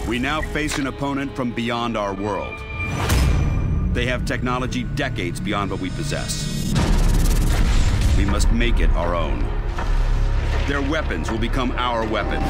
We now face an opponent from beyond our world. They have technology decades beyond what we possess. We must make it our own. Their weapons will become our weapons.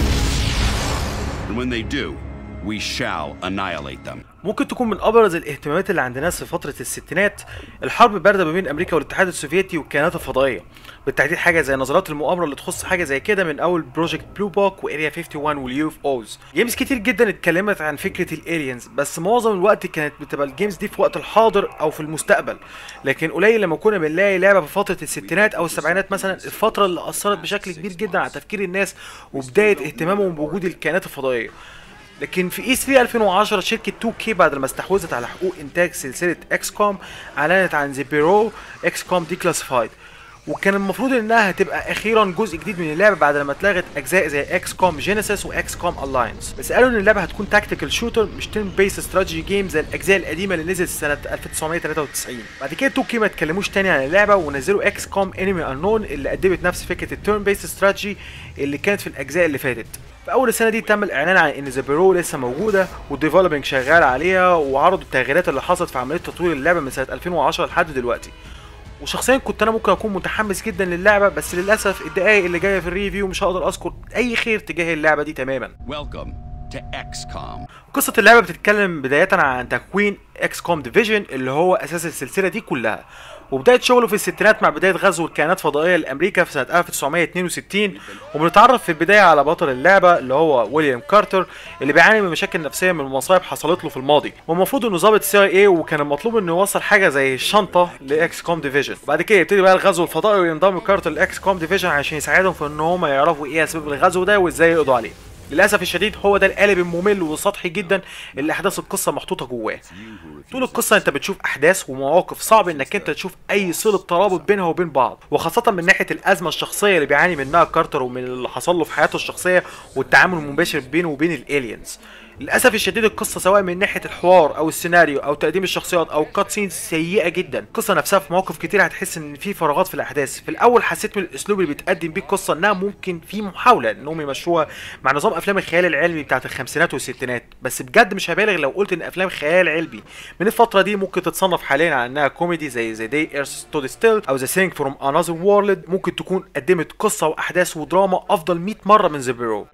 And when they do, we shall annihilate them. ممكن تكون من ابرز الاهتمامات اللي عند الناس في فتره الستينات الحرب البارده ما بين امريكا والاتحاد السوفيتي والكيانات الفضائيه بالتحديد حاجه زي نظريات المؤامره اللي تخص حاجه زي كده من اول بروجكت بلو بوك واريا 51 واليو اف اوز جيمز كتير جدا اتكلمت عن فكره الالينز بس معظم الوقت كانت بتبقى الجيمز دي في وقت الحاضر او في المستقبل لكن قليل لما كنا بنلاقي لعبه في فتره الستينات او السبعينات مثلا الفتره اللي اثرت بشكل كبير جدا على تفكير الناس وبدايه اهتمامهم بوجود الكيانات الفضائيه لكن في اي 3 2010 شركه 2 كي بعد ما استحوذت على حقوق انتاج سلسله اكس كوم اعلنت عن ذا بيرو اكس كوم دي كلاسيفايد وكان المفروض انها هتبقى اخيرا جزء جديد من اللعبه بعد لما اتلغت اجزاء زي اكس كوم جينيسيس واكس كوم الاينس بس قالوا ان اللعبه هتكون تاكتيكال شوتر مش تيرن بيس استراتيجي جيم زي الاجزاء القديمه اللي نزلت سنه 1993 بعد كده 2 كي ما اتكلموش تاني عن اللعبه ونزلوا اكس كوم انمي انون اللي قدمت نفس فكره التيرن بيس استراتيجي اللي كانت في الاجزاء اللي فاتت في اول السنه دي تم الاعلان عن ان ذا بيرو لسه موجوده والديفلوبينج شغال عليها وعرضوا التغييرات اللي حصلت في عمليه تطوير اللعبه من سنه 2010 لحد دلوقتي وشخصيا كنت انا ممكن اكون متحمس جدا للعبه بس للاسف الدقائق اللي جايه في الريفيو مش هقدر اذكر اي خير تجاه اللعبه دي تماما Welcome to XCOM. قصة اللعبة بتتكلم بداية عن تكوين اكس كوم ديفيجن اللي هو اساس السلسلة دي كلها وبداية شغله في الستينات مع بداية غزو الكيانات الفضائية لأمريكا في سنة 1962 وبنتعرف في البداية على بطل اللعبة اللي هو ويليام كارتر اللي بيعاني من مشاكل نفسية من مصايب حصلت له في الماضي والمفروض انه ضابط سي اي وكان المطلوب انه يوصل حاجة زي الشنطة لاكس كوم ديفيجن وبعد كده يبتدي بقى الغزو الفضائي وينضم كارتر لاكس كوم ديفيجن عشان يساعدهم في ان هم يعرفوا ايه اسباب الغزو ده وازاي يقضوا عليه للاسف الشديد هو ده القالب الممل والسطحي جدا اللي احداث القصه محطوطه جواه طول القصه انت بتشوف احداث ومواقف صعب انك انت تشوف اي صله ترابط بينها وبين بعض وخاصه من ناحيه الازمه الشخصيه اللي بيعاني منها كارتر ومن اللي حصل له في حياته الشخصيه والتعامل المباشر بينه وبين الالينز للاسف الشديد القصه سواء من ناحيه الحوار او السيناريو او تقديم الشخصيات او الكات سينز سيئه جدا القصه نفسها في مواقف كتير هتحس ان في فراغات في الاحداث في الاول حسيت من الاسلوب اللي بيتقدم بيه القصه انها ممكن في محاوله انهم يمشوها مع نظام افلام الخيال العلمي بتاعت الخمسينات والستينات بس بجد مش هبالغ لو قلت ان افلام خيال علمي من الفتره دي ممكن تتصنف حاليا على انها كوميدي زي ذا داي ايرث ستود ستيل او ذا سينج فروم انذر وورلد ممكن تكون قدمت قصه واحداث ودراما افضل 100 مره من ذا بيرو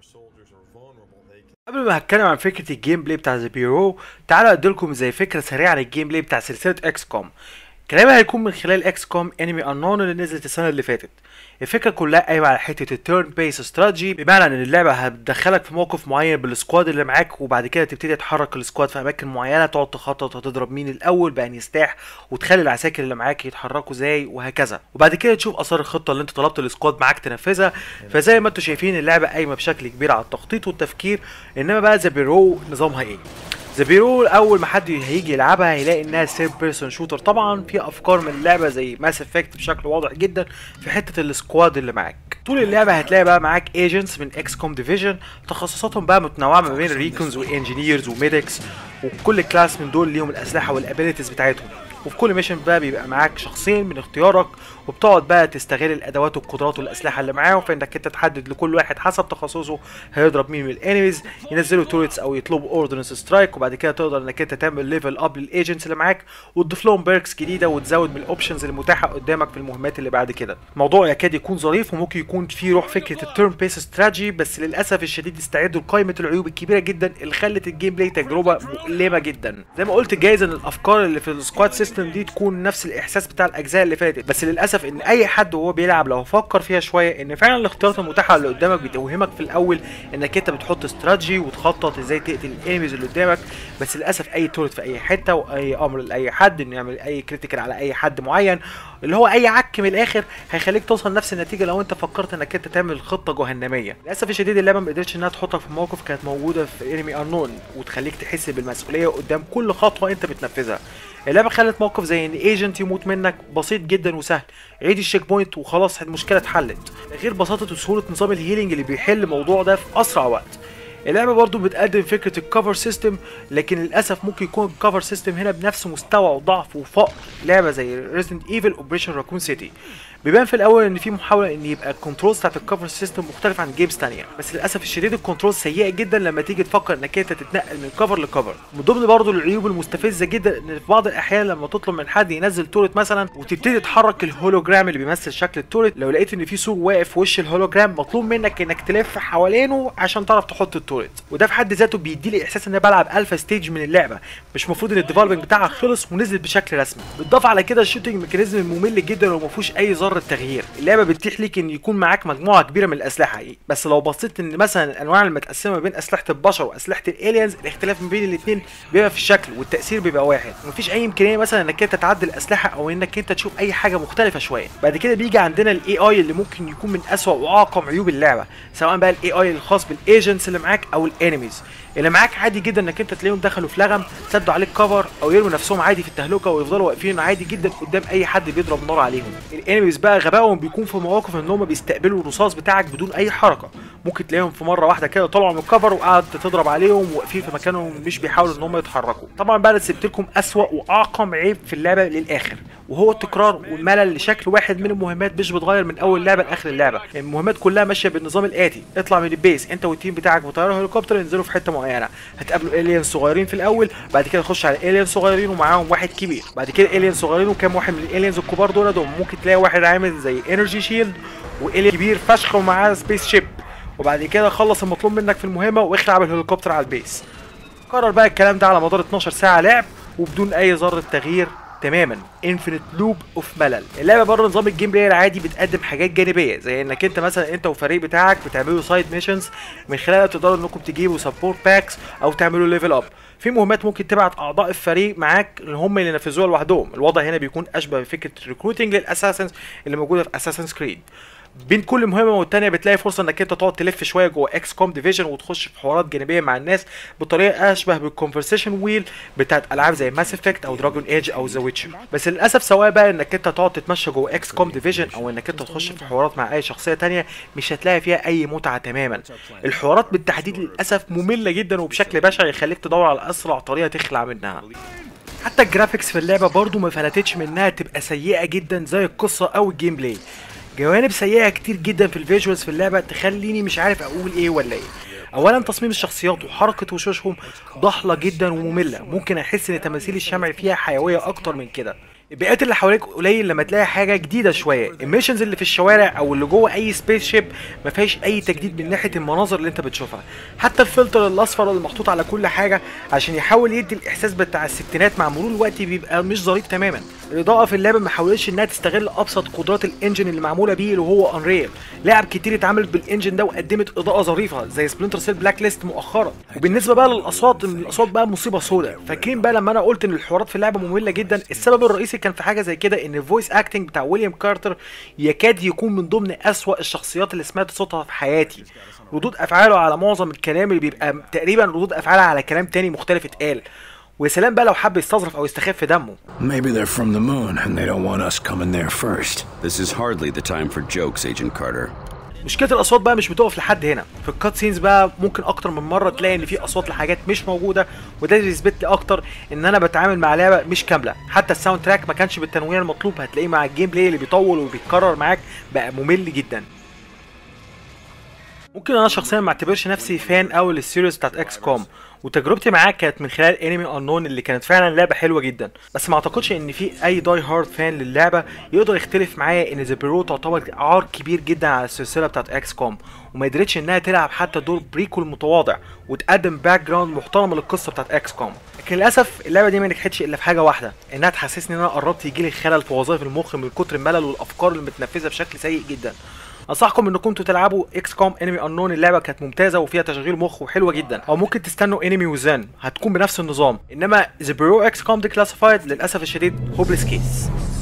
قبل ما هتكلم عن فكره الجيم بلاي بتاع ذا بيرو تعالوا اديلكم زي فكره سريعه عن الجيم بلاي بتاع سلسله اكس كوم كلامي هيكون من خلال اكس كوم انمي انون اللي نزلت السنه اللي فاتت الفكره كلها قايمه على حته التيرن بيس استراتيجي بمعنى ان اللعبه هتدخلك في موقف معين بالسكواد اللي معاك وبعد كده تبتدي تحرك السكواد في اماكن معينه تقعد تخطط هتضرب مين الاول بأنهي سلاح وتخلي العساكر اللي معاك يتحركوا ازاي وهكذا وبعد كده تشوف اثار الخطه اللي انت طلبت السكواد معاك تنفذها فزي ما انتم شايفين اللعبه قايمه بشكل كبير على التخطيط والتفكير انما بقى ذا بيرو نظامها ايه ذا بيرو اول ما حد هيجي يلعبها هيلاقي انها سيرف بيرسون شوتر طبعا في افكار من اللعبه زي ماس افكت بشكل واضح جدا في حته السكواد اللي معاك طول اللعبه هتلاقي بقى معاك ايجنتس من اكس كوم ديفيجن تخصصاتهم بقى متنوعه ما بين ريكونز وانجينيرز وميدكس وكل كلاس من دول ليهم الاسلحه والابيليتيز بتاعتهم وفي كل ميشن بقى بيبقى معاك شخصين من اختيارك وبتقعد بقى تستغل الادوات والقدرات والاسلحه اللي معاهم في انك انت تحدد لكل واحد حسب تخصصه هيضرب مين من الانيميز ينزلوا توريتس او يطلبوا اوردنس سترايك وبعد كده تقدر انك انت تعمل ليفل اب للايجنتس اللي معاك وتضيف لهم بيركس جديده وتزود من الاوبشنز المتاحه قدامك في المهمات اللي بعد كده الموضوع يكاد يكون ظريف وممكن يكون فيه روح فكره التيرن بيس استراتيجي بس للاسف الشديد استعدوا لقائمه العيوب الكبيره جدا اللي خلت الجيم بلاي تجربه مؤلمه جدا زي ما قلت جايز ان الافكار اللي في السكواد سيستم دي تكون نفس الاحساس بتاع الاجزاء اللي فاتت بس للاسف ان اي حد وهو بيلعب لو فكر فيها شويه ان فعلا الاختيارات المتاحه اللي قدامك بتوهمك في الاول انك انت بتحط استراتيجي وتخطط ازاي تقتل الانيميز اللي قدامك بس للاسف اي تورت في اي حته واي امر لاي حد انه يعمل اي كريتيكال على اي حد معين اللي هو اي عك من الاخر هيخليك توصل نفس النتيجه لو انت فكرت انك انت تعمل خطه جهنميه للاسف الشديد اللعبه ما قدرتش انها تحطك في موقف كانت موجوده في انمي انون وتخليك تحس بالمسؤوليه قدام كل خطوه انت بتنفذها اللعبه خلت موقف زي ان ايجنت يموت منك بسيط جدا وسهل عيد الشيك بوينت وخلاص المشكله اتحلت غير بساطه وسهوله نظام الهيلينج اللي بيحل الموضوع ده في اسرع وقت اللعبه برضو بتقدم فكره الكفر سيستم لكن للاسف ممكن يكون الكفر سيستم هنا بنفس مستوى وضعف وفقر لعبه زي ريزدنت ايفل اوبريشن راكون سيتي بيبان في الاول ان في محاوله ان يبقى الكنترولز بتاعت الكفر سيستم مختلف عن جيمز تانية بس للاسف الشديد الكنترول سيئه جدا لما تيجي تفكر انك انت تتنقل من كفر لكفر من ضمن برضه العيوب المستفزه جدا ان في بعض الاحيان لما تطلب من حد ينزل تورت مثلا وتبتدي تحرك الهولوجرام اللي بيمثل شكل التورت لو لقيت ان في سور واقف في وش الهولوجرام مطلوب منك انك تلف حوالينه عشان تعرف تحط التورت وده في حد ذاته بيدي لي احساس ان انا بلعب الفا ستيج من اللعبه مش المفروض ان الديفلوبمنج بتاعها خلص ونزلت بشكل رسمي بالاضافه على كده الشوتنج ميكانيزم ممل جدا وما فيهوش اي ذره تغيير اللعبه بتتيح ليك ان يكون معاك مجموعه كبيره من الاسلحه بس لو بصيت ان مثلا الانواع المتقسمه بين اسلحه البشر واسلحه الالينز الاختلاف ما بين الاثنين بيبقى في الشكل والتاثير بيبقى واحد مفيش اي امكانيه مثلا انك انت تعدل الاسلحه او انك انت تشوف اي حاجه مختلفه شويه بعد كده بيجي عندنا الاي اي اللي ممكن يكون من اسوأ واعقم عيوب اللعبه سواء بقى الاي اي الخاص بالايجنتس اللي معاك او الانيميز اللي معاك عادي جدا انك انت تلاقيهم دخلوا في لغم سدوا عليك كفر او يرموا نفسهم عادي في التهلكه ويفضلوا واقفين عادي جدا قدام اي حد بيضرب نار عليهم الانيميز بقى غبائهم بيكون في مواقف ان هم بيستقبلوا الرصاص بتاعك بدون اي حركه ممكن تلاقيهم في مره واحده كده طلعوا من الكفر وقعدت تضرب عليهم واقفين في مكانهم مش بيحاولوا ان هم يتحركوا طبعا بقى سبت لكم اسوأ واعقم عيب في اللعبه للاخر وهو التكرار والملل لشكل واحد من المهمات مش بتغير من اول لعبه لاخر اللعبه المهمات كلها ماشيه بالنظام الاتي اطلع من البيس انت والتيم بتاعك بطياره هليكوبتر انزلوا في حته معينه هتقابلوا الين صغيرين في الاول بعد كده تخش على الين صغيرين ومعاهم واحد كبير بعد كده الين صغيرين وكام واحد من الالينز الكبار دول دول ممكن تلاقي واحد عامل زي انرجي شيلد والين كبير فشخ ومعاه سبيس شيب وبعد كده خلص المطلوب منك في المهمه واخلع بالهليكوبتر على البيس كرر بقى الكلام ده على مدار 12 ساعه لعب وبدون اي ذره تغيير تماما انفينيت لوب اوف ملل اللعبه بره نظام الجيم بلاي العادي بتقدم حاجات جانبيه زي انك انت مثلا انت والفريق بتاعك بتعملوا سايد ميشنز من خلالها تقدروا انكم تجيبوا سبورت باكس او تعملوا ليفل اب في مهمات ممكن تبعت اعضاء الفريق معاك اللي هم اللي ينفذوها لوحدهم الوضع هنا بيكون اشبه بفكره الريكروتنج للاساسنز اللي موجوده في اساسنز كريد بين كل مهمه والتانيه بتلاقي فرصه انك انت تقعد تلف شويه جوه اكس كوم ديفيجن وتخش في حوارات جانبيه مع الناس بطريقه اشبه بالكونفرسيشن ويل بتاعت العاب زي ماس افكت او دراجون ايج او ذا ويتشر بس للاسف سواء بقى انك انت تقعد تتمشى جوه اكس كوم ديفيجن او انك انت تخش في حوارات مع اي شخصيه تانية مش هتلاقي فيها اي متعه تماما الحوارات بالتحديد للاسف ممله جدا وبشكل بشع يخليك تدور على اسرع طريقه تخلع منها حتى الجرافيكس في اللعبه برضو ما فلتتش منها تبقى سيئه جدا زي القصه او الجيم بلاي جوانب سيئه كتير جدا في الفيجوالز في اللعبه تخليني مش عارف اقول ايه ولا ايه اولا تصميم الشخصيات وحركه وشوشهم ضحله جدا وممله ممكن احس ان تماثيل الشمع فيها حيويه اكتر من كده البيئات اللي حواليك قليل لما تلاقي حاجه جديده شويه الميشنز اللي في الشوارع او اللي جوه اي سبيس شيب ما فيهاش اي تجديد من ناحيه المناظر اللي انت بتشوفها حتى الفلتر الاصفر اللي محطوط على كل حاجه عشان يحاول يدي الاحساس بتاع الستينات مع مرور الوقت بيبقى مش ظريف تماما الاضاءه في اللعبه ما حاولتش انها تستغل ابسط قدرات الانجن اللي معموله بيه اللي هو انريل لعب كتير اتعملت بالانجن ده وقدمت اضاءه ظريفه زي سبلنتر سيل بلاك ليست مؤخرا وبالنسبه بقى للاصوات الاصوات بقى مصيبه سوداء فاكرين بقى لما انا قلت ان الحوارات في اللعبه ممله جدا السبب الرئيسي كان في حاجه زي كده ان الفويس اكتنج بتاع ويليام كارتر يكاد يكون من ضمن اسوأ الشخصيات اللي سمعت صوتها في حياتي ردود افعاله على معظم الكلام اللي بيبقى تقريبا ردود افعالها على كلام تاني مختلف اتقال ويا سلام بقى لو حب يستظرف او يستخف دمه Maybe they're from the moon and they don't want us coming there first. This is hardly the time for jokes, Agent Carter. مشكله الاصوات بقى مش بتقف لحد هنا في الكات سينز بقى ممكن اكتر من مره تلاقي ان في اصوات لحاجات مش موجوده وده اللي يثبت لي اكتر ان انا بتعامل مع لعبه مش كامله حتى الساوند تراك ما كانش بالتنويع المطلوب هتلاقيه مع الجيم بلاي اللي بيطول وبيتكرر معاك بقى ممل جدا ممكن انا شخصيا ما اعتبرش نفسي فان قوي للسيريز بتاعت اكس كوم وتجربتي معاه كانت من خلال انمي انون اللي كانت فعلا لعبه حلوه جدا بس ما اعتقدش ان في اي داي هارد فان للعبه يقدر يختلف معايا ان ذا بيرو تعتبر عار كبير جدا على السلسله بتاعت اكس كوم وما قدرتش انها تلعب حتى دور بريكول متواضع وتقدم باك جراوند محترم للقصه بتاعت اكس كوم لكن للاسف اللعبه دي ما نجحتش الا في حاجه واحده انها تحسسني ان انا قربت يجيلي خلل في وظائف المخ من كتر الملل والافكار اللي متنفذه بشكل سيء جدا انصحكم انكم انتوا تلعبوا اكس كوم انمي انون اللعبه كانت ممتازه وفيها تشغيل مخ وحلوه جدا او ممكن تستنوا انمي وزان هتكون بنفس النظام انما ذا بيرو اكس كوم دي كلاسيفايد للاسف الشديد هوبليس كيس